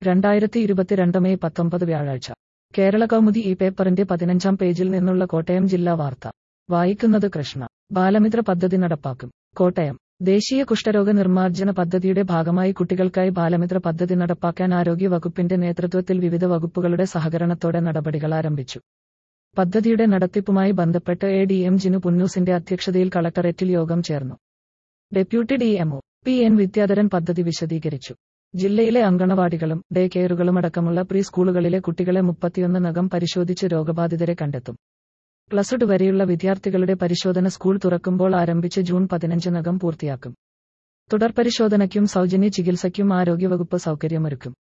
രണ്ടായിരത്തി ഇരുപത്തിരണ്ട് മെയ് പത്തൊമ്പത് വ്യാഴാഴ്ച കേരള കൗമുദി ഈ പേപ്പറിന്റെ പതിനഞ്ചാം പേജിൽ നിന്നുള്ള കോട്ടയം ജില്ലാ വാർത്ത വായിക്കുന്നത് കൃഷ്ണ ബാലമിത്ര പദ്ധതി നടപ്പാക്കും കോട്ടയം ദേശീയ കുഷ്ഠരോഗ നിർമ്മാർജ്ജന പദ്ധതിയുടെ ഭാഗമായി കുട്ടികൾക്കായി ബാലമിത്ര പദ്ധതി നടപ്പാക്കാൻ ആരോഗ്യ വകുപ്പിന്റെ നേതൃത്വത്തിൽ വിവിധ വകുപ്പുകളുടെ സഹകരണത്തോടെ നടപടികൾ ആരംഭിച്ചു പദ്ധതിയുടെ നടത്തിപ്പുമായി ബന്ധപ്പെട്ട് എ ഡി എം ജിനു പുന്നൂസിന്റെ അധ്യക്ഷതയിൽ കളക്ടറേറ്റിൽ യോഗം ചേർന്നു deputy D M O P N Vidyadharan പദ്ധതി വിശദീകരിച്ചു ജില്ലയിലെ അങ്കണവാടികളും ഡേ കെയറുകളും അടക്കമുള്ള പ്രീ സ്കൂളുകളിലെ കുട്ടികളെ മുപ്പത്തിയൊന്ന് നഖം പരിശോധിച്ച് രോഗബാധിതരെ കണ്ടെത്തും പ്ലസ് ടു വരെയുള്ള വിദ്യാർത്ഥികളുടെ പരിശോധന സ്കൂൾ തുറക്കുമ്പോൾ ആരംഭിച്ച് ജൂൺ പതിനഞ്ചിനകം പൂർത്തിയാക്കും തുടർ പരിശോധനയ്ക്കും സൗജന്യ ചികിത്സയ്ക്കും ആരോഗ്യവകുപ്പ് സൗകര്യമൊരുക്കും